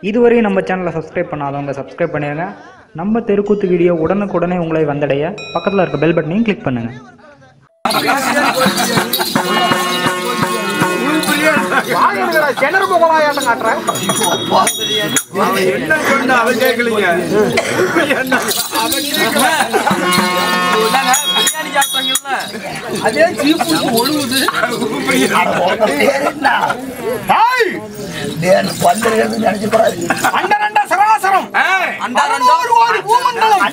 இதுவரையும் நம்ம சேனலை சப்ஸ்கிரைப் பண்ணாதவங்க சப்ஸ்கிரைப் பண்ணிடுங்க நம்ம தெருக்கூத்து வீடியோ உடனுக்குடனே உங்களை வந்தடைய பக்கத்தில் இருக்க பெல் பட்டனையும் கிளிக் பண்ணுங்கள் கிணறு போகலாம் காட்டுறேன் என்ன சொன்ன அவன் கேட்கலீங்க அதே ஜீப்பு ஒழுகுது அண்டரண்ட சராசரம் அண்டரண்டோடு ஓடி பூமண்டலம்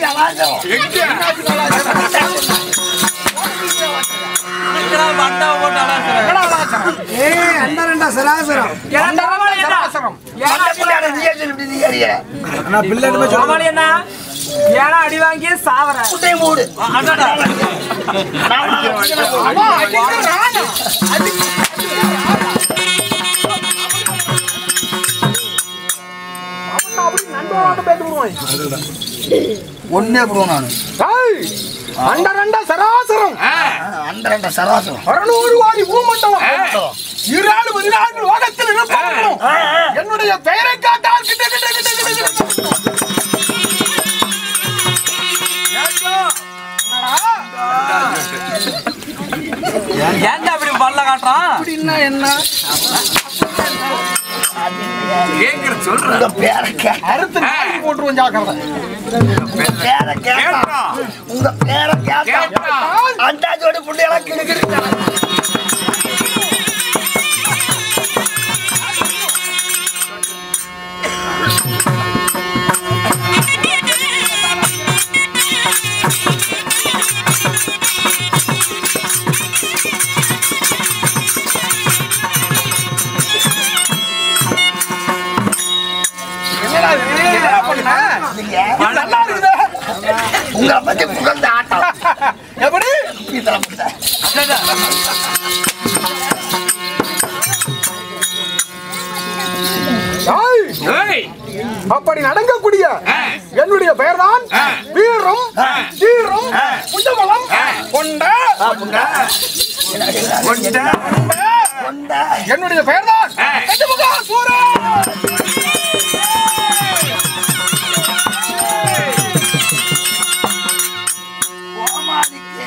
அண்டரண்ட சராசரம் அண்டரண்ட சராசரம் ஏன்னா அடி வாங்கி சாவற அவன் அடிக்கிறான். அவன் அப்படி நண்பனோட பேத்து விடுவான். ஒன்னே போடுவோம் நான் ஏய், அண்டரண்ட சராசரம் அண்டரண்ட சராசரம் அறுநூறு கோடி பூமண்டலம் இராடு பதினான்கு லோகத்தில் இருப்பவர்களும் என்னுடைய பெயரை காட்டால் கிட்ட கிட்ட கிட்ட கிட்ட கிட்ட. ஏன்டா அப்படி பல்ல காட்டுறான் அப்படின்னா என்ன உங்க பேரை கே- அறுத்து நாளைக்கு போட்டுருவோம் ஜாக்கிரதை பேரை கேட்டா உங்க பேரை கேட்டா அண்டாஜோட புள்ளையெல்லாம் கிடுக்கிட்டு என்னடா இது? என்னடா பண்ண? இது நல்லா இருக்குதே. உங்களை பத்தி புகழ்ந்த ஆட்டம் எப்படி இதுல மட்டும். ஏய், அப்படி நடக்கக்கூடிய என்னுடைய பெயர்தான் வீரம் தீரம் புஜபலம் கொண்ட கொண்ட என்னுடைய பெயர்தான் கஜமுகா சூரன் கோமாளிக்கு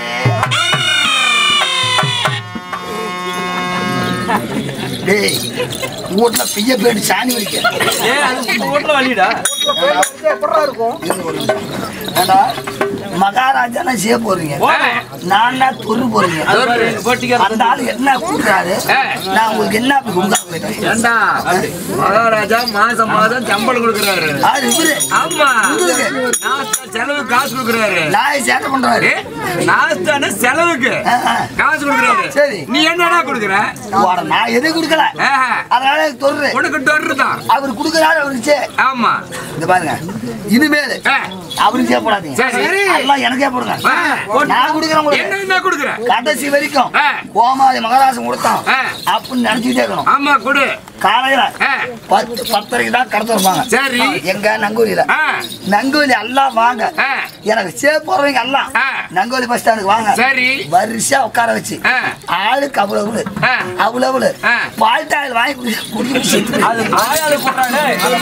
டேய் வீட்டுல பெய்ய போயிட்டு சாணி வலிக்க ஏ அது வீட்டுல வலிடா எப்படா இருக்கும் ஏண்டா மகாராஜா நான் செய்ய போறீங்க நான் தான் தொரு போறீங்க போட்டிக்கார அந்த ஆளு என்ன கூட்டுறாரு நான் உங்களுக்கு என்ன அப்படி கும்பா போயிட்டேன் ஏண்டா மகாராஜா மாசம் மாசம் சம்பளம் கொடுக்கறாரு ஆறு இவரு ஆமா உங்களுக்கு நாஸ்தா செலவு காசு கொடுக்கறாரு நான் சேட்டை பண்றாரு நாஸ்தான செலவுக்கு ஆ, ஆ. காசு கொடுக்கறாரு சரி. நீ என்னடா கொடுக்கற வாட, நான் எதுவும் கொடுக்கல ஆஹா. அதனால எனக்கு தொரு உனக்கு டொர்ருதான் அவர் கொடுக்கறாரு அவருக்கு சே. ஆமா இந்த பாருங்க இனிமேல் ஆ. அவருக்கு செய்யப்படாதீங்க சரி. அதெல்லாம் எனக்கே போடுங்க ஆ, போடு. நான் கொடுக்குறேன் என்ன உங்களுக்கு என்ன கொடுக்கற கடைசி வரைக்கும் ஆ. கோமாதி மகராசம் கொடுத்தான் ஆ. அப்படின்னு நினைச்சுட்டே இருக்கணும் ஆமா கொடு காலையில ஆ. பத்து பத்தரைக்கு தான் கடத்த வருவாங்க சரி. எங்க நங்கூலியில ஆ. நங்கூலி எல்லாம் வாங்க ஆ. எனக்கு சே போறவங்க எல்லாம் ஆ. நங்கோலி பஸ் ஸ்டாண்டுக்கு வாங்க சரி வரிசையா உட்கார வச்சு ஆ. ஆளுக்கு அவ்வளவு ஆ. அவ்வளவு ஆ. பால்டாயில் வாங்கி குடி குடிச்சு செத்து போயிரு. அது ஆயாளு போடுறாங்க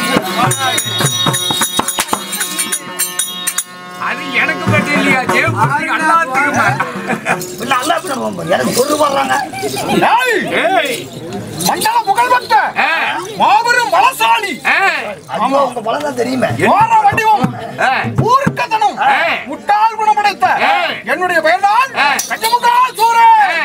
அது எனக்கு பற்றி இல்லையா தேவபுரி எல்லாத்துக்குமா நல்லா பண்ணுவோம் எனக்கு சொல்லு போடுறாங்க ஏய், ஏய் மண்டல புகழ் பெற்ற ஆ. மாபெரும் பலசாலி ஆ. ஐயோ உங்க பலம் தான் தெரியுமே ஓர வடிவம் ஆ. ஊர்க்கத்தனம் ஆ. முட்டாள் குணப்படைத்த ஆ. என்னுடைய பெயர்தான் ஆ. கஜமுகா சூரன்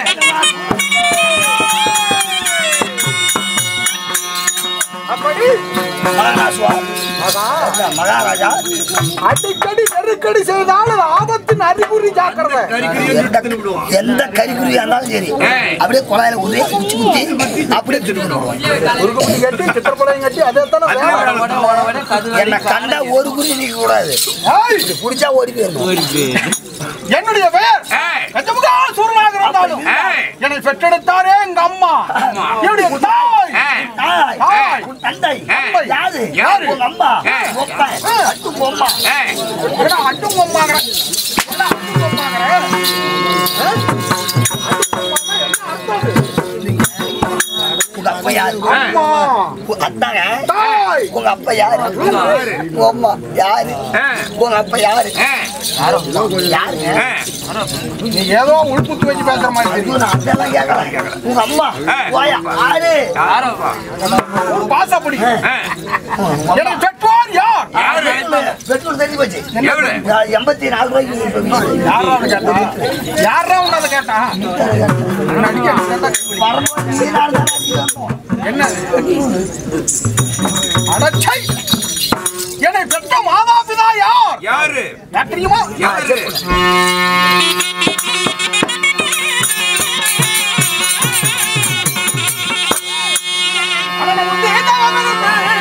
அப்படி மகாராஜா அதான் மகாராஜா அடிக்கடி நெருக்கடி செய்தால் அது ஆபத்தின் அறிகுறி ஜாக்கிரதை எந்த- எந்த கறிக்குருவியா இருந்தாலும் சரி ஏய். அப்படியே குழாயில ஊதி குச்சி குத்தி அப்படியே திட்டு உருகுமுடி கட்டி சித்திரப்படையும் கட்டி அதே தானே வேலை. உடனே உடனே உடனே கது என்ன கண்டா ஒரு குறி நிக்க கூடாது ஏய், புடிச்சா ஓடி போயிடணும் என்னுடைய பெயர் ஏய். கஜமுகா சூரனாக இருந்தாலும் ஏய். என்னை பெற்றெடுத்தாரே எங்க அம்மா என்னுடைய தாய் ஏய். தாய், தாய். உன் தந்தை ஏய். யாரு யாரு? உங்க அம்மா ஏய். ஒப்பன் அட்டு பொம்மா ஏய் ஏடா அட்டும் பொம்மாங்கிற ஏடா அட்டும் பொம்மாங்கிற ஆ? அட்டும் பொம்மான்னா என்ன அர்த்தம் அது? உங்க அப்பா யாரு அம்மா உ- அத்தாங்க தாய் ஏய், உங்க அப்பா யாரு உங்க அம்மா யாரு உங்க அப்பா யாரு யாருங்க நீ ஏதோ உள்புத்து வச்சு பேசுற மாதிரி தெரியும் ஐயோ, நான் அதெல்லாம் கேட்கல. உங்க அம்மா போயா யாரு ஒரு பாசா பிடி எனக்கு பெற்றோர் யார் பெட்ரோல் தெரிஞ்சு போச்சு நான் எண்பத்தி நாலு ரூபாய்க்கு விற்கிறேன். யாரா அவனை கேட்டா யாரா உன்னை அதை கேட்டா உன்னை அடிக்க கேட்டா வரும்போது சீனால தான் அடிக்கணும். என்ன அடச்சை என்னை பெற்ற மாதா பிதா யார் யாரு யார் தெரியுமா யாரு அவனை வந்து ஏதாவது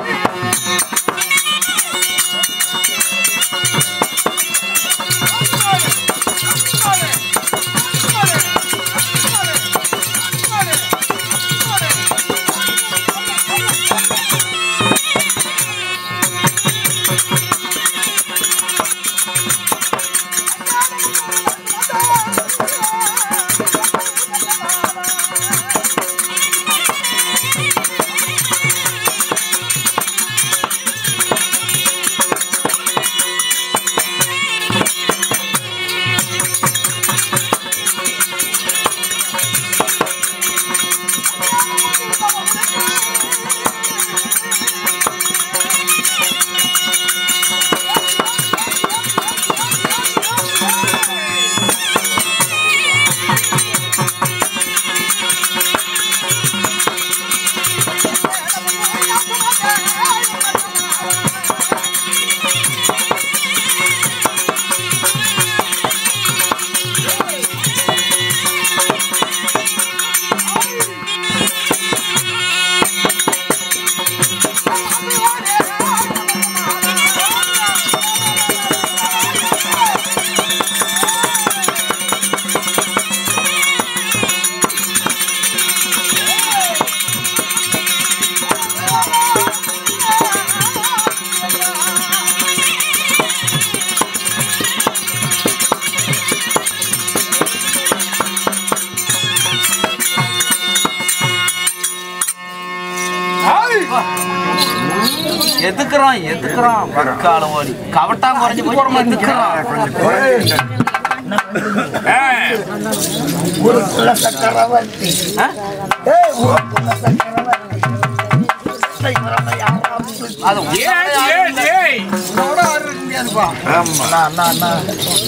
எதுக்குறான் எதுக்குறான் பக்கால ஓடி கவட்டா குறைஞ்சு போய் எதுக்குறான் ஊருக்குள்ள சக்கரவர்த்தி ஏய், ஊருக்குள்ள சக்கரவர்த்தி இவரை யாரா அப்படி அது உன்னோட ஆறு இருக்க முடியாதுப்பா நான், நான், நான்.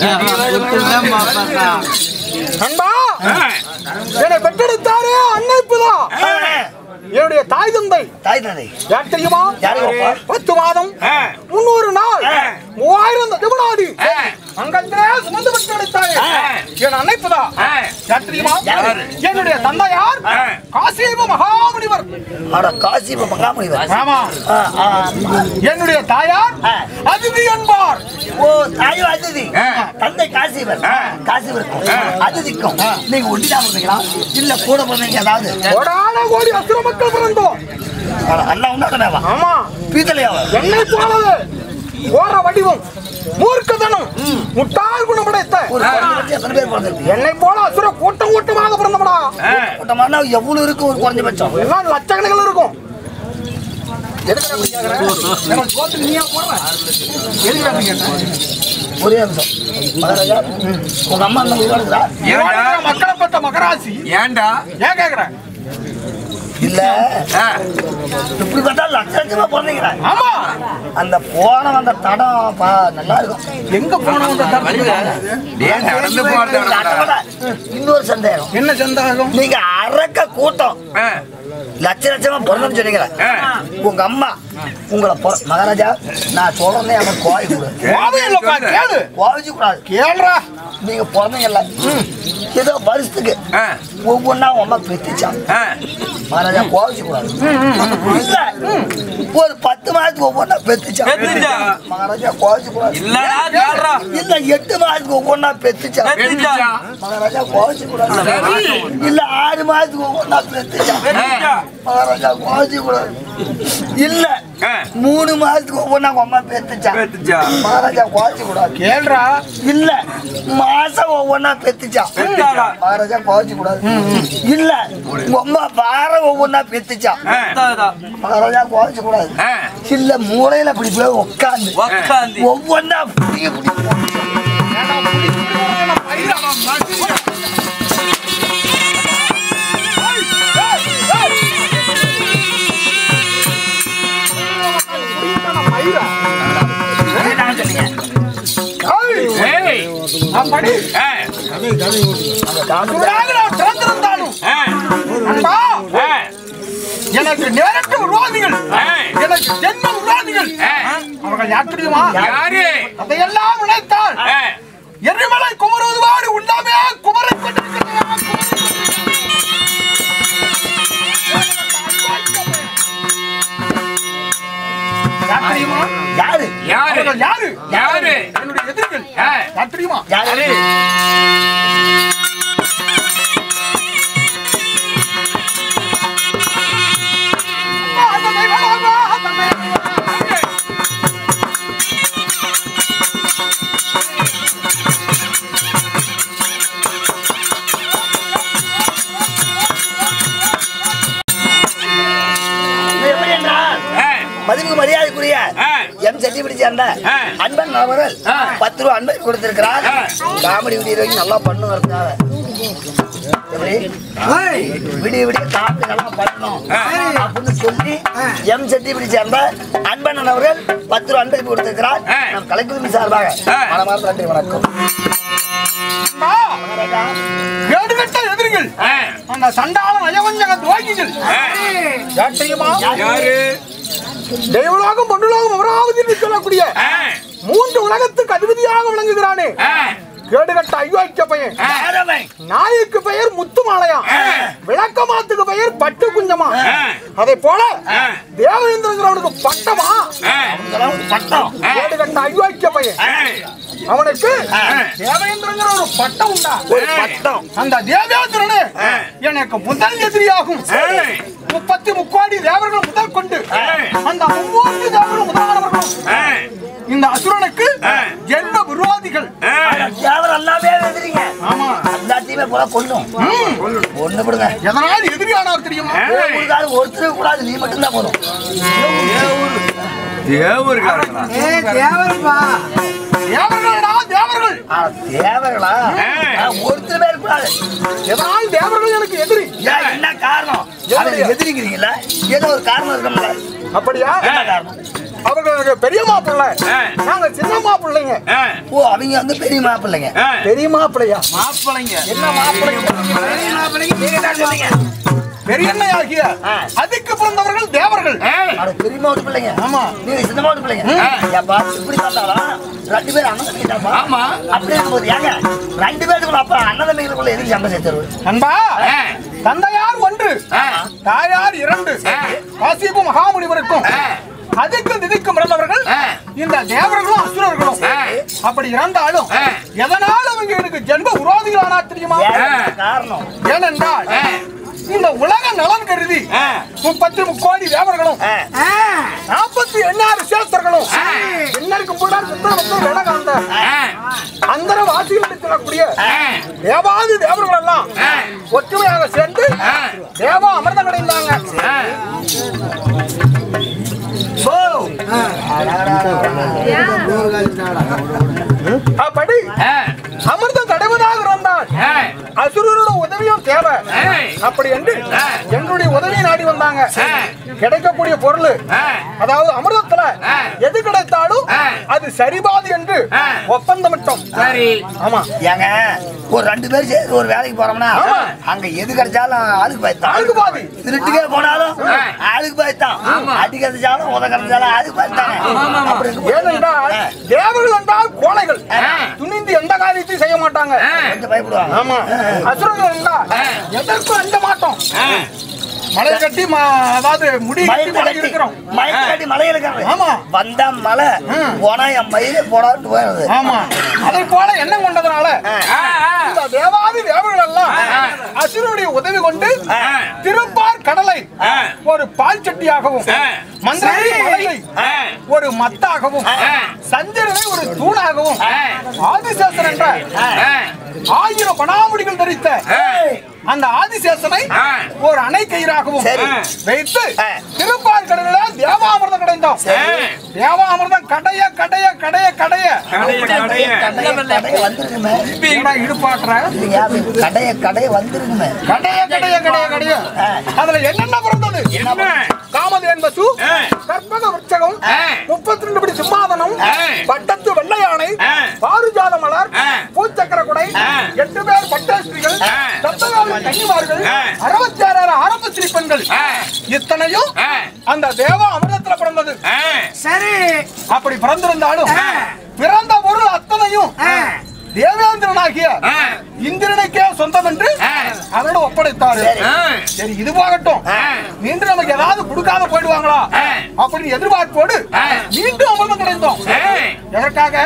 நண்பா என்னை பெற்றெடுத்தாரே அன்னைப்புதான் என்னுடைய தாய் தந்தை தாய் தந்தை யார் தெரியுமா யாரு அப்பா? பத்து மாதம் முன்னூறு நாள் மூவாயிரம் ஜபநாடி அங்கத்திலே சுமந்து பெற்றெடுத்தாரே என் அன்னைப்புதான் யார் தெரியுமா யாரு? என்னுடைய தந்தை யார் காசியப மகாமுனிவர் அட காசி இப்ப மகாமுனிவர் ஆமா ஆ, ஆ. என்னுடைய தாயார் ஆ. அதிதி என்பார் ஓ தாயும் அதிதி தந்தை காசிவர் காசிவருக்கும் அதிதிக்கும் நீங்க ஒட்டிதான் பிறந்தீங்களா இல்ல கூட பிறந்தீங்க ஏதாவது கோடான கோடி அசுர மக்கள் பிறந்தோம் அட, அண்ணா உண்டாக்கணேவா ஆமா பீத்தலையாவா என்னை போலவே ஓர வடிவம் மூர்க்கதனம் முட்டாள் குணமுடைத்த ஒரு குழந்தை வச்சு எத்தனை பேர் பிறந்திருக்கு என்னை போல அசுர கூட்டம் கூட்டமாக பிறந்தவனா கூட்டமானா எவ்வளவு இருக்கு ஒரு குறைஞ்சபட்சம் எல்லாம் லட்சக்கணக்கில் இருக்கும் எதுக்கு அப்படி கேக்குற? எனக்கு சோத்துக்கு நீயா போடுற? எதுக்கு அப்படி கேட்ட? ஒரே நிமிஷம் மகாராஜா உங்க அம்மா அந்த உயிரோட இருக்குதா? ஏன்டா மக்களை பெற்ற மகராசி ஏன்டா ஏன் கேக்குற இல்ல ஆ, இப்படி பார்த்தா லட்ச லட்சமா பிறந்தீங்க ஆமா அந்த போன வந்த தடம் பா நல்லா இருக்கும் எங்க போனவங்க டேய், நடந்து போறது இல்ல, அதை விட இன்னொரு சந்தேகம் என்ன சந்தேகம் நீங்க அரக்க கூட்டம் ஆ, லட்ச லட்சமா பிறந்தோம்னு சொன்னீங்களே ஆ. உங்க அம்மா உங்களை பொற- மகாராஜா நான் சொல்றேன் அவன் கோவை கூட கோவை இல்லப்பா கேளு கோவிச்சு கூடாது கேளுடா நீங்க பிறந்தீங்கல்ல ஏதோ வருஷத்துக்கு ஆ, ஒவ்வொன்னா உங்க அம்மா பெத்துச்சான் ஆ. மகாராஜா கோவிச்சு கூடாது இல்ல ஒரு பத்து மாதத்துக்கு ஒவ்வொன்னா பெத்துச்சான் பெத்துச்சா? மகாராஜா கோவிச்சு கூடாது இல்லடா கேள்றா இல்ல எட்டு மாதத்துக்கு ஒவ்வொன்னா பெத்துச்சான் பெத்துச்சா மகாராஜா கோவிச்சு கூடாது இல்ல ஆறு மாதத்துக்கு ஒவ்வொன்னா பெத்துச்சான் பெத்துச்சா மகாராஜா கோவிச்சு கூடாது இல்ல ஆ. மூணு மாசத்துக்கு ஒவ்வொன்னா அம்மா பெத்துச்சா பெத்துச்சா. மகாராஜா குவாச்சு கூடாது கேள்றா இல்ல மாசம் ஒவ்வொன்னா பெத்துச்சா பெத்தாளா? மகாராஜா குவாச்சு கூடாது இல்ல உங்க அம்மா வாரம் ஒவ்வொன்னா பெத்துச்சா பெத்தாதா. மகாராஜா குவாச்சு கூடாது ஆ. இல்ல மூளையில அப்படி போய் உட்காந்து உக்காந்து. ஒவ்வொன்னா புடிக்க புடிக்க ஏய். அப்படி ஆ. சுவராக நான் திறந்திருந்தாலும் ஆ. அன்பா, ஆ. எனக்கு நேரட்ட விரோதிகள் ஆ. எனக்கு ஜென்ம விரோதிகள் ஆ. அவர்கள் யார் தெரியுமா யாரு அதையெல்லாம் நினைத்தால் ஆ. எரிமலை குமருவதுவாடு உண்டாமே குமரை கொண்டிருக்கிறார் யார் தெரியுமா யாரு யாரு அவர்கள் யாரு யாரு என்னுடைய எதிரிகள் ஆ. யார் தெரியுமா யாரு தந்தை வேளாண்மா, தந்தை வேளாண்மா. எப்படி என்றால் ஆ. மதிப்புக்கு மரியாதைக்குரிய ஆ. எம் செட்டிப்படி சேர்ந்த ஆ. அன்பன் அவர்கள் ஆ. பத்து ரூபா அன்பை கொடுத்திருக்கிறார் ஆ. காமெடி விடிய வரைக்கும் நல்லா பண்ணுவதற்காக எப்படி விடிய விடிய காமெடி நல்லா பண்ணணும் அப்படின்னு சொல்லி எம் செட்டிப்படி சேர்ந்த அன்பண்ணன் அவர்கள் பத்து ரூபா அன்பை கொடுத்திருக்கிறார் ஆ. நம் கலைக்குழுமி சார்பாக ஆ. மனமார்ந்த நன்றி வணக்கம் அம்மா, கேடுகெட்ட எதிரிகள் ஆ. அந்த சண்டாள நயவஞ்சக துவாகிகள் ஆ. யார் தெரியுமா யாரு தெய்வலோகம் பொன்னுலோகம் அமராவதி என்று சொல்லக்கூடிய ஆ. மூன்று உலகத்துக்கு அதிபதியாக விளங்குகிறானே ஆ. கேடுகட்ட ஐயோக்கிய பையன் ஆ. யாரவன்? நாய்க்கு பெயர் முத்துமாலையா ஆ. விளக்கமாத்துக்கு பெயர் பட்டு குஞ்சமா ஆ. அதே போல ஆ. தேவேந்திரங்கிறவனுக்கு பட்டமா ஆ. இதெல்லாம் ஒரு பட்டம் ஆ. கேடுகட்ட ஐயோக்கிய பையன் ஆ. அவனுக்கு ஆ. தேவேந்திரங்கிற ஒரு பட்டம் உண்டா ஒரு பட்டம் அந்த தேவேந்திரனே ஆ. எனக்கு முதல் எதிரியாகும் ஏய். முப்பத்தி முக்கோடி தேவர்கள் முதல் கொண்டு ஆ. அந்த மூன்று தேவர்கள் முதலானவர்களும் ஆ. இந்த அசுரனுக்கு ஆ. ஜென்ம விரோதிகள் ஆ. தேவர் எல்லாமே எதிரிங்க ஆமா எல்லாத்தையுமே போல கொல்லும் ஒண்ணு விடுங்க எதனால் எதிரியானார் தெரியுமா ஏய். ஒருத்தாலும் ஒருத்தருக்கு கூடாது நீ மட்டும்தான் போதும் தேவருக்காரங்களா தேவர்களடா தேவர்கள் ஆனா தேவர்களா ஏய். ஆனா ஒருத்தருமே இருக்கக்கூடாது எதனால் தேவர்கள் எனக்கு எதிரி ஏன் என்ன காரணம் அவன் எதிரிங்கிறீங்களா ஏதோ ஒரு காரணம் இருக்கணும்ல அப்படியா என்ன காரணம் அவர்கள் எனக்கு பெரிய மாப்பிள்ளை ஆ. நாங்க சின்ன மாப்பிள்ளைங்க ஆ. ஓ அவங்க வந்து பெரிய மாப்பிள்ளைங்க ஆ. பெரிய மாப்பிள்ளையா மாப்பிள்ளைங்க என்ன மாப்பிள்ளைங்க பெரிய மாப்பிள்ளைங்க நீங்க தான் சொன்னீங்க பெரியண்ணையாகிய ஆ. அதுக்கு பிறந்தவர்கள் தேவர்கள் ஏய். அவட பெரிய மாவட்ட பிள்ளைங்க ஆமா. நீங்க சின்ன மாவட்ட பிள்ளைங்க ஏப்பா இப்படி பார்த்தாலும் ரெண்டு பேரும் அண்ணன் தம்பிதாப்பா ஆமா. அப்படி இருக்கும்போது ஏங்க ரெண்டு பேருக்குள்ள அப்பா அண்ணன் தம்பிகளுக்குள்ள எதுக்கு சண்டை சேர்த்து அன்பா ஆ. தந்தையார் ஒன்று ஆ. தாயார் இரண்டு ஆ. காசிப்பு மகாமுனிவருக்கும் ஆ. அதுக்கு திதிக்கும் பிறந்தவர்கள் ஆ. இந்த தேவர்களும் அசுரர்களும் ஆ. அப்படி இறந்தாலும் ஆ. எதனால் அவங்க எனக்கு ஜென்ம விரோதிகளானா தெரியுமா ஏன் காரணம் ஏனென்றால் ஆ. இந்த உலக நலன் கருதி ஆ. முப்பத்தி முக்கோடி தேவர்களும் ஆ. நாற்பத்தி எண்ணாறு சேஸ்தர்களும் ஆ. என்னருக்கு கூட சுத்தர மொத்தம் விலகாந்த ஆ. அந்தர வாசிகள் என்று சொல்லக்கூடிய ஆ. தேவாதி தேவர்கள் எல்லாம் ஆ. ஒற்றுமையாக சேர்ந்து ஆ. தேவா அமிர்தம் அடைந்தாங்க ஆ. சோ அப்படி ஆ. அமிர்தம் தடைவதாக இருந்தால் ஆ. அசுரரோட உதவியும் தேவை ஏய். அப்படி என்று ஆ. எங்களுடைய உதவியை நாடி வந்தாங்க ஆ. கிடைக்கக்கூடிய பொருள் ஆ. அதாவது அமிர்தத்துல ஆ. எது கிடைத்தாலும் ஆ. அது சரிபாதி என்று ஆ. ஒப்பந்தமிட்டோம் சரி ஆமா ஏங்க ஒரு ரெண்டு பேர் சேர்ந்து ஒரு வேலைக்கு போறோம்னா ஆமா. அங்க எது கிடைச்சாலும் ஆளுக்கு பயத்தான் ஆளுக்கு பாதி. திருட்டுக்கே போனாலும் ஆ. ஆளுக்கு பயத்தான் ஆமா. அடி கிடைச்சாலும் உத கிடைச்சாலும் ஆளுக்கு பயத்தானே ஆமா. அப்படி இருக்கும்போது ஏனென்றால் ஆ. தேவர்கள் என்றால் கோழைகள் ஆ. துணிந்து எந்த காரியத்தையும் செய்ய மாட்டாங்க ஆ. கொஞ்சம் பயப்படுவாங்க ஆமா அசுரர்கள் என்றால் ஆ. எதற்கும் அண்ட மாட்டோம் ஆ. மலை கட்டி ம- அதாவது முடி கட்டி மயத்தை மலை கட்டி இருக்கிறோம் மயத்தை கட்டி மலை இருக்கிறது ஆமா. வந்த மலை ம். போனா என் மயில போடாட்டு போயிடுது ஆமா அதை போல எண்ணம் கொண்டதுனால ஆ. ஆ. ஆ. இந்த தேவாதி தேவர்கள் எல்லாம் ஆ. அசுரனுடைய உதவி கொண்டு ஆ. திருப்பார் கடலை ஆ. ஒரு பால் சட்டியாகவும் ஆ. மந்திரி மலையை ஒரு மத்தாகவும் சந்திரனை ஒரு தூணாகவும் ஆதிசேஷன் என்ற ஆயிரம் பணாமுடிகள் தரித்த அந்த ஆதிசேஷனை ஒரு அணை கயிறாகவும் சரி. வைத்து ஆ. திருப்பார் கடலில் தேவாமிர்தம் கிடைந்தோம் தேவாமிர்தம் கடைய கடைய கடைய கடைய கடைய வந்துருக்குமே என்னடா இடுப்பாட்டுற இல்லையா கடைய கடைய வந்துருக்குமே கடைய கடைய கடைய கடைய அதுல என்னென்ன பிறந்தது காமதேன் பசு கற்பக விருட்சகம் முப்பத்தி ரெண்டு படி சிம்மாதனம் பட்டத்து வெள்ளை யானை பாரிஜாத மலர் பூச்சக்கர குடை எட்டு பேர் பட்டாஸ்திரிகள் சத்தகால கன்னிமார்கள் அறுபத்தி ஆறாயிரம் ஆரம்ப சிரிப்பெண்கள் இத்தனையும் அந்த தேவா அமிர்தத்துல பிறந்தது சரி அப்படி பிறந்திருந்தாலும் பிறந்த பொருள் அத்தனையும் தேவேந்திரனாகிய இந்திரனுக்கே சொந்தம் என்று அவரோட ஒப்படைத்தாரு சரி இது போகட்டும் மீண்டும் நமக்கு ஏதாவது கொடுக்காத போயிடுவாங்களா அப்படின்னு எதிர்பார்ப்போடு மீண்டும் அமிர்தம் கிடைத்தோம் எதற்காக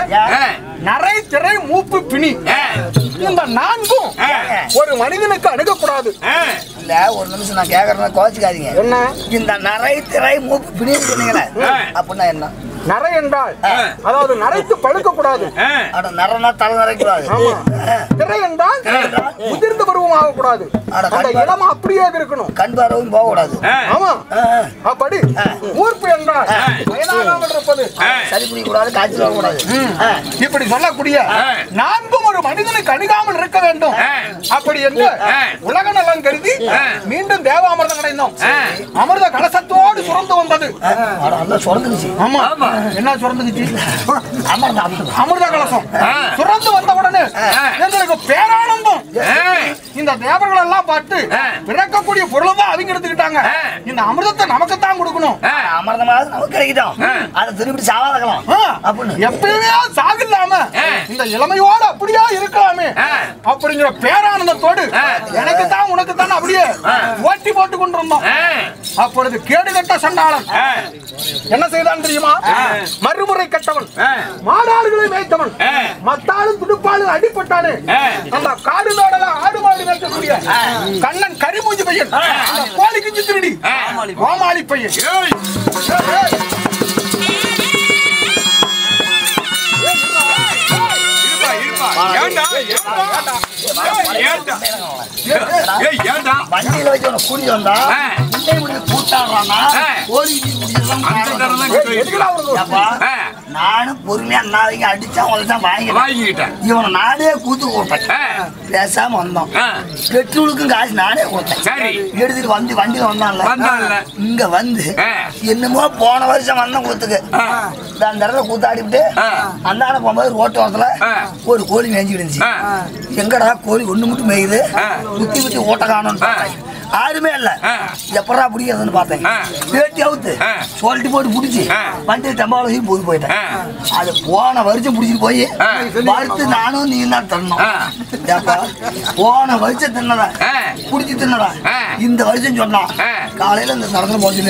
நரை திரை மூப்பு பிணி இந்த நான்கும் ஒரு மனிதனுக்கு அணுகக்கூடாது இல்ல ஒரு நிமிஷம் நான் கேக்குறேன் கோச்சுக்காதீங்க என்ன இந்த நரை திரை மூப்பு பிடின்னு சொன்னீங்களே அப்படின்னா என்ன நரை என்றால் அதாவது நரைத்து பழுக்க கூடாது அட நரனா தலை நரைக்கூடாது ஆமா. திரை என்றால் முதிர்ந்த பருவம் ஆகக்கூடாது அட, அந்த கண்டிப்பா. இளம் அப்படியே இருக்கணும் கண் பார்வையும் போக கூடாது ஆமா அப்படி ஊர்ப்பு என்றால் வயதாகாமல் இருப்பது சளி பிடிக்க கூடாது காய்ச்சல் வரக்கூடாது இப்படி சொல்லக்கூடிய நான்கும் ஒரு மனிதனுக்கு அணுகாமல் இருக்க வேண்டும் அப்படி என்று உலக நலன் கருதி மீண்டும் தேவாமிர்தம் கிடைந்தோம் அமிர்த கலசத்தோடு சுரந்து வந்தது அட நல்லா சுரந்துக்குச்சு ஆமா என்ன சுரந்துக்குச்சு அமர்ந்த அமர்ந்த அமிர்த கலசம் சுரந்து வந்த உடனே எங்களுக்கு பேரானந்தம் இந்த தேவர்கள் எல்லாம் பார்த்து பிறக்கக்கூடிய பொருளை தான் அவங்க எடுத்துக்கிட்டாங்க இந்த அமிர்தத்தை நமக்கு தான் கொடுக்கணும் அமர்ந்தமாவது நமக்கு கிடைக்கிட்டோம் அதை திருப்பி சாவாதக்கலாம் ஆ, அப்படின்னு எப்பயுமே சாகில்லாம இந்த இளமையோட அப்படியே இருக்கலாமே அப்படிங்கிற பேரானந்தத்தோடு எனக்கு தான் உனக்கு தான் அப்படியே ஓட்டி போட்டு கொண்டிருந்தோம் அப்பொழுது கேடுகட்ட சண்டாளன் என்ன செய்தான் தெரியுமா மறுமுறை கட்டவன் மாடாடுகளை மேய்த்தவன் மத்தாளும் துடுப்பாளும் அடிப்பட்டானு அந்த காடு நாடல ஆடு மாடு மேய்க்கக்கூடிய கண்ணன் கரிமூஞ்சி பையன் அந்த கோழி குஞ்சு திருடி கோமாளி பையன் ஏய், ஏய். வண்டியில வச்சு உனக்கு கூடி வந்தா முட்டை முடிஞ்சு கூட்டாடுறானா கோழி எதுக்குடா அவனுக்கு நானும் பொறுமையா நாளைக்கு அடிச்சா உங்களை தான் வாங்கிட்டேன் இவனை நானே கூத்து கொடுத்தேன் பேசாம வந்தோம் பெட்ரோலுக்கும் காசு நானே கொடுத்தேன் சரி. எடுத்துட்டு வந்து வண்டியில வந்தான்ல வந்தான்ல. இங்க வந்து ஆ. என்னமோ போன வருஷம் வந்தேன் கூத்துக்கு இந்த அந்த இடத்துல கூத்தாடிவிட்டு அந்தாண்ட போகும்போது ரோட்டு ஓரத்துல ஆ. ஒரு கோழி மேய்ஞ்சிட்டு இருந்துச்சு ஆ. எங்கடா கோழி ஒண்ணு மட்டும் மேயுது ஆ. குத்தி குத்தி ஓட்ட காணும்னு பார்த்தேன் யாருமே இல்ல ஆ. எப்படா பிடிக்கிறதுன்னு பார்த்தேன் ஆ. வேட்டி அவுத்து ஆ. சொல்லிட்டு போட்டு பிடிச்சி ஆ. வண்டி டம்பாவில் போய் போயிட்டேன் ஆ. அது போன வருஷம் பிடிச்சிட்டு போய் ஆ. வறுத்து நானும் நீ தான் தரணும் ஆ. ஏப்பா, போன வருஷம் தின்னதா ஆ. குடிச்சு தின்னதா ஆ. இந்த வருஷம் சொன்னான் ஆ. காலையில இந்த நடந்து போச்சு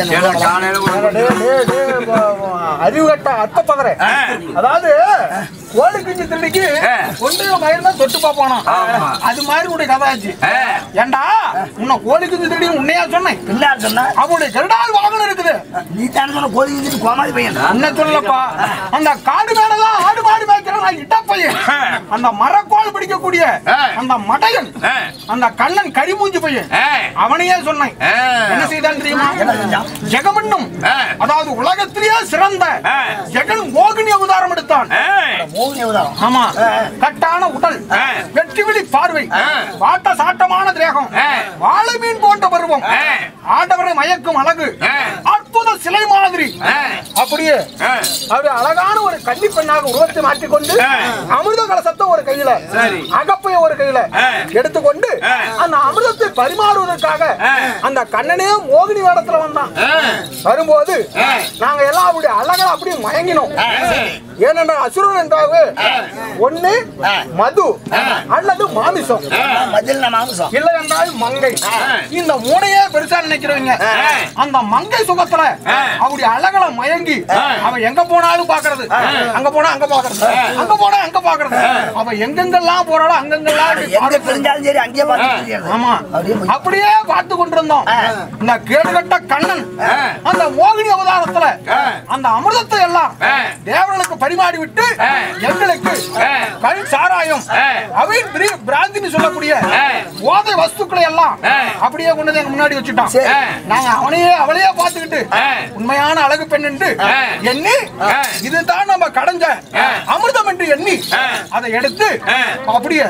அறிவு கட்ட அத்த பதற அதாவது கோழி குஞ்சு திருடிக்கு ஒன்றைய மயில் தான் தொட்டு பார்ப்பானா அது மாதிரி உடைய கதை ஆச்சு ஏண்டா உன்னை கோழி குஞ்சு திருடி உன்னையா சொன்னேன் என்ன சொன்ன அவனுடைய கருடால் வாகனம் இருக்குது நீ தானே சொன்ன கோழி குஞ்சுட்டு கோமாளி பையன் என்ன சொல்லப்பா அந்த காடு மேலதான் ஆடு மாடு மேய்க்கிறான் இட்ட பையன் அந்த மரக்கோள் பிடிக்கக்கூடிய அந்த மடையன் அந்த கண்ணன் கரிமூஞ்சி பையன் அவனையே சொன்னேன் என்ன செய்தான் தெரியுமா என்ன செஞ்சான்? ஜெகமன்னும் அதாவது உலகத்திலேயே சிறந்த ஜெகன் மோகினி அவதாரம் எடுத்தான் மோகினி அவதாரம் ஆமா கட்டான உடல் வெற்றி விழி பார்வை வாட்ட சாட்டமான தேகம் வாழை மீன் போன்ற பருவம் ஆடவரை மயக்கும் அழகு அற்புத சிலை மாதிரி அப்படியே அவர் அழகான ஒரு கன்னி பெண்ணாக உருவத்தை மாற்றிக்கொண்டு அமிர்த கலசத்தை ஒரு கையில அகப்பைய ஒரு கையில எடுத்துக்கொண்டு அந்த அமிர்தத்தை பரிமாறுவதற்காக அந்த கண்ணனே மோகினி வேடத்துல வந்தான் வரும்போது நாங்க எல்லாம் அப்படி அழகா அப்படியே மயங்கினோம் ஏனென்றா அசுரன் என்றாவே ஒண்ணு மது அல்லது மாமிசம் மதில் மாம்சம் இல்லை என்றால் மங்கை இந்த மூணையே பெருசா நினைக்கிறவங்க அந்த மங்கை சுகத்துல அப்படி அழகல மயங்கி அவன் எங்க போனாலும் பாக்குறது அங்க போனா அங்க பாக்குறது அங்க போனா அங்க பாக்குறது அவன் எங்கெங்கெல்லாம் போறாளோ அங்கெங்கெல்லாம் இப்படி எங்க பாக்குறது. பிரிஞ்சாலும் சரி அங்கேயே பார்த்து ஆமா அப்படியே போய் அப்படியே பார்த்து கொண்டிருந்தோம் இந்த கேடுகட்ட கண்ணன் அந்த மோகினி அவதாரத்துல அந்த அமிர்தத்தை எல்லாம் தேவர்களுக்கு பரிமாறி விட்டு எங்களுக்கு கல் சாராயம் அவை பிரி- பிராந்தின்னு சொல்லக்கூடிய போதை வஸ்துக்களை எல்லாம் அப்படியே கொண்டு வந்து எங்க முன்னாடி வச்சுட்டான் சரி. நாங்க அவனையே அவளையே பார்த்துக்கிட்டு உண்மையான அழகு பெண் என்று எண்ணி இதுதான் நம்ம கடைஞ்ச அமிர்தம் என்று எண்ணி அதை எடுத்து அப்படியே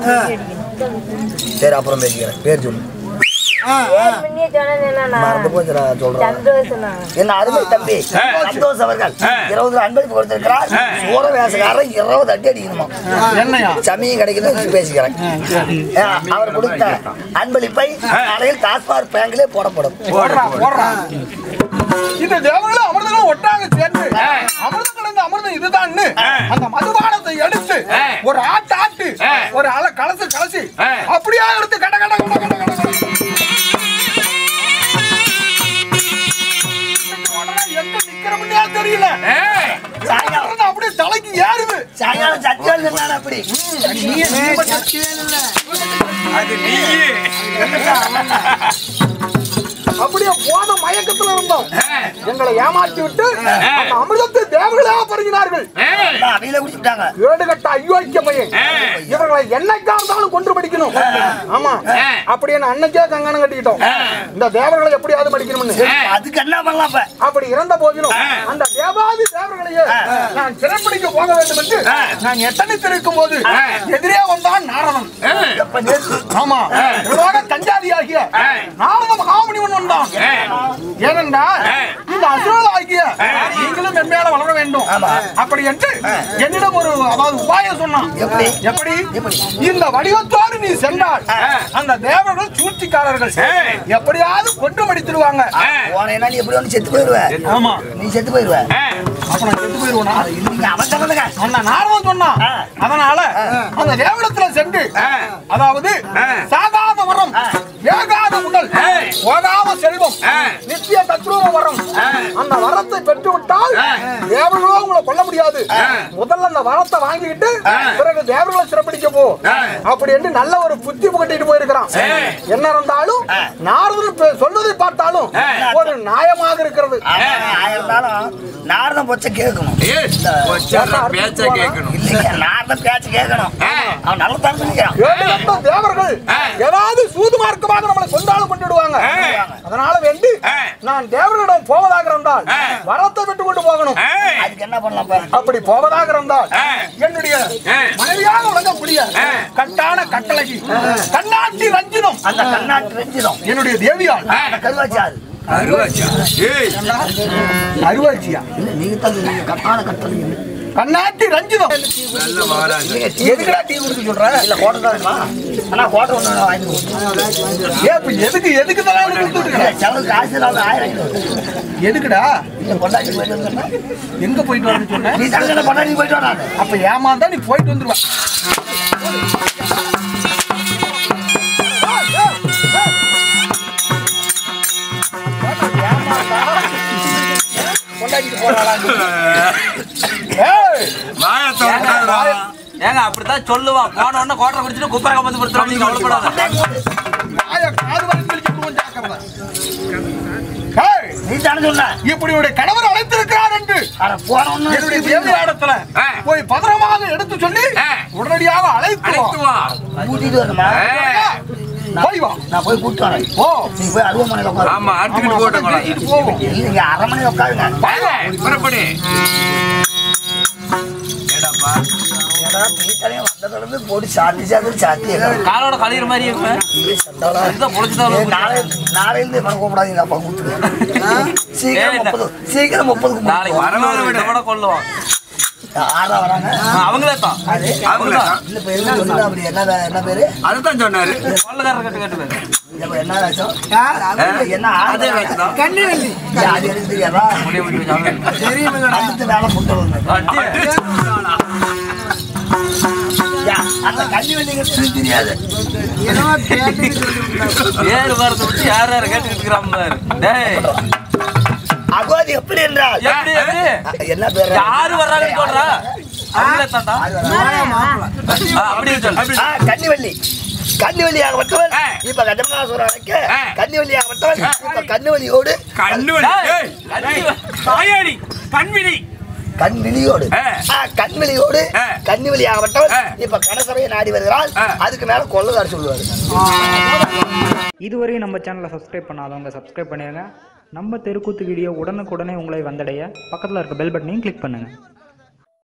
சரி அப்புறம் பேசிக்கிறேன் பேர் சொல்லு முன்னே சொன்னது என்னன்னா மறந்து போச்சுடா சொல்றேன் சந்தோஷனா என்ன அருமை தம்பி சந்தோஷ் அவர்கள் இருபது அன்பளிப்பு கொடுத்திருக்கிறார் சூர வேசக்காரர் இருபது அடி அடிக்கணுமா என்னையா சமயம் கிடைக்குதுன்னு பேசிக்கிறேன் ஆ, அவர் கொடுத்த அன்பளிப்பை நாளையில் டாஸ்மாக் பேங்கிலே போடப்படும் போடுறா போடுறா இந்த தேவர்களும் அமிர்தங்களும் ஒட்டாக சேர்ந்து அமிர்தம் கலந்த அமிர்தம் இதுதான்னு அந்த மதுபானத்தை எடுத்து ஒரு ஆட்டு ஆட்டு ஒரு அல கலசு கலசி அப்படியே எடுத்து கட கட கட கட கட கட. இன்னைக்கு உடனே எங்க நிக்கிறோம்னே தெரியல சாயங்காலம் அப்படியே தலைக்கு ஏறுது சாயங்காலம் சத்தியம் இருந்தான் அப்படி நீ நீ மட்டும் அது நீ அப்படியே போத மயக்கத்துல இருந்தோம் எங்களை ஏமாற்றி விட்டு அந்த அமிர்தத்தை தேவர்களாக பருகினார்கள் அவையில குடிச்சுட்டாங்க ஏடு கட்ட ஐயோக்கிய பையன் இவர்களை என்னைக்கா இருந்தாலும் கொன்று படிக்கணும் ஆமா அப்படின்னு அன்னைக்கே கங்கணம் கட்டிக்கிட்டோம் இந்த தேவர்களை எப்படியாவது படிக்கணும்னு அதுக்கு என்ன பண்ணலாம் இப்ப அப்படி இறந்த போதிலும் அந்த தேவாதி தேவர்களையே நான் சிறைப்பிடிக்க போக வேண்டும் என்று நான் எத்தனைத்திருக்கும் போது எதிரே வந்தான் நாரதன் எப்ப நேத்து ஆமா இவரோட தஞ்சாதியாகிய நாரத மகாமுனிவன் வந்தான் ஏனென்றால் இந்த அசுரல் ஆகிய நீங்களும் மென்மேல வளர வேண்டும் அப்படி என்று என்னிடம் ஒரு அதாவது உபாயம் சொன்னான் எப்படி? எப்படி எப்படி? இந்த வடிவத்தோடு நீ சென்றால் அந்த தேவர்கள் சூழ்ச்சிக்காரர்கள் எப்படியாவது கொண்டு மடித்துடுவாங்க போனேன்னா நீ எப்படி வந்து செத்து போயிருவ ஆமா நீ செத்து போயிருவ அப்ப நான் செத்து போயிருவேனா நீங்க அவன் சொன்னதுங்க அந்த நாரதன் சொன்னான் அதனால அந்த தேவடத்துல சென்று அதாவது சாகாத வரம் வேகாத உடல் போகாத செல்வம் நித்திய தத்ரூப வரம் அந்த வரத்தை பெற்று விட்டால் தேவர்களோ உங்களை கொல்ல முடியாது முதல்ல அந்த வரத்தை வாங்கிக்கிட்டு பிறகு தேவர்களை சிறப்பிடிக்க போ அப்படி என்று நல்ல ஒரு புத்தி புகட்டிட்டு போயிருக்கிறான் என்ன இருந்தாலும் நாரதன் பே- சொல்வதை பார்த்தாலும் ஒரு நியாயமாக இருக்கிறது ஆயிருந்தாலும் நாரதம் பொச்ச கேட்கணும் பேச்ச கேட்கணும் இல்லைங்க நாரதம் பேச்சு கேட்கணும் அவன் நல்ல தான் சொல்லிக்கிறான் கேடுகட்ட தேவர்கள் ஏதாவது சூது மார்க்கமாக நம்மளை கொண்டாலும் கொண்டுடுவாங்க அதனால வேண்டி நான் தேவர்களிடம் போவதாக இருந்தால் வரத்தை விட்டு கொண்டு போகணும் அதுக்கு என்ன பண்ணலாம் இப்ப? அப்படி போவதாக இருந்தால் என்னுடைய மனைவியாக விளங்கக்கூடிய கட்டான கட்டளகி கண்ணாட்டி ரஞ்சினம் அந்த கண்ணாட்டு ரெஞ்சிடும் என்னுடைய தேவியால் அந்த கருவாச்சாது அருவாச்சா ஏய் அருவாச்சியா இல்ல நீங்க தான் நீங்க கட்டான கட்டளை கண்ணாட்டி ரஞ்சினம் நல்ல மகாராஜா எதுக்குடா டீ குடிக்க சொல்ற இல்ல கோட்டை தான் வேணுமா? ஆனா கோட்டை ஒண்ணு வாங்கி கொடுத்து. ஏன் இப்ப எதுக்கு எதுக்கு தான் கொடுத்துட்டு இல்ல, இருக்க? செலவுக்கு காசு நான் ஆயிரம் ஐநூறு. எதுக்குடா இல்ல, கொண்டாடி போயிட்டு வந்தோம்னா, எங்க போயிட்டு வரேன்னு சொன்ன நீ தங்கன கொண்டாடி போயிட்டு வா நானு. அப்ப ஏமாந்தா நீ போயிட்டு வந்துருவ கொண்டாடிட்டு போறாளான்னு. ஏய், வாய திறக்காதடா. ஏங்க அப்படித்தான் சொல்லுவான் போன உடனே கோட்டை குடிச்சிட்டு குப்பரை கம்பத்து படுத்துறோம் நீங்க கவலைப்படாத வாயை காது வரை கிழிச்சு விடுவேன், ஜாக்கிரதை. ஏய், நீ தானே சொன்ன. இப்படி உடைய கணவர் அழைத்திருக்கிறார் என்று அட, போன உடனே என்னுடைய தேவையாடத்துல ஆ. போய் பத்திரமாக எடுத்து சொல்லி ஆ. உடனடியாக அழைத்து அழைத்து வா. வா கூட்டிட்டு வரணுமா? ஏய், போய் வா நான் போய் கூட்டிட்டு வரேன். ஓ நீ போய் அருவமனையில உட்காரு. ஆமா அறுத்துக்கிட்டு போட்டோங்களா இது போவோம் இல்லைங்க, அரண்மனையில உட்காருங்க. புறப்படு ஏடாப்பா ஏடா, தீத்தலையும் வந்ததுல இருந்து போட்டு சாத்தி சாத்தி சாத்தி எல்லாம். காலோட கழியிற மாதிரி இருக்கும் ஐயே, சண்டாளா. இதுதான் பொழைச்சுதான் ஏய், நாளை- நாளையிலிருந்து இவனை கூப்பிடாதீங்க, அப்பா கூப்பிட்டுக்கிறேன். சீக்கிரம் ஏய், முப்பது சீக்கிரம் முப்பதுக்கு நாளைக்கு முடிப்போம். வரவர விட கூட கொள்ளுவான் ஆறா வராங்க அவங்களே தான் அது அவங்களே தான் இல்ல பேரு சொல்லுங்க அப்படி என்ன வே- என்ன பேரு அதுதான் சொன்னாரு கொள்ளக்காரர் கட்டு கட்டு பேரு என்ன- என்ன வேஷம் என்ன அதே ஆறு வேஷம் தான். ஏன் அது எனக்கு தெரியாதா முடிய முடிய வச்சாங்க. அடுத்த வேலை புத்தகம் அடி. அந்த கண்ணி வண்டிங்க தெரியாது ஏறு வரதை விட்டு யார் யார் கேட்டுக்கிட்டு இருக்கிறான் பாரு. டேய், அகோதி எப்படி என்றால் எப்படி எப்படி என்ன பேரு யாரு வர்றாங்கன்னு சொல்றா அவங்களே தான்டா ஆ, அப்படியே சொல்லு ஆ, கன்னிவள்ளி கன்னிவள்ளி ஆகப்பட்டவன் இப்ப கஜமகாசுரனுக்கு கன்னிவள்ளி ஆகப்பட்டவன் இப்ப கன்னிவள்ளியோடு டேய், கட்டி வா. கண்விழியோடு ஆ. ஆ, கண்விழியோடு ஆ. கன்னிவள்ளி ஆகப்பட்டவன் ஆ. இப்ப கனசபையை நாடி வருகிறாள் ஆ. அதுக்கு மேல கொள்ளதார் சொல்லுவாரு இதுவரையும் நம்ம சேனலை சப்ஸ்கிரைப் பண்ணாதவங்க சப்ஸ்கிரைப் பண்ணிடுங்க நம்ம தெருக்கூத்து வீடியோ உடனுக்குடனே உங்களை வந்தடைய பக்கத்தில் இருக்க பெல் பட்டனையும் கிளிக் பண்ணுங்கள்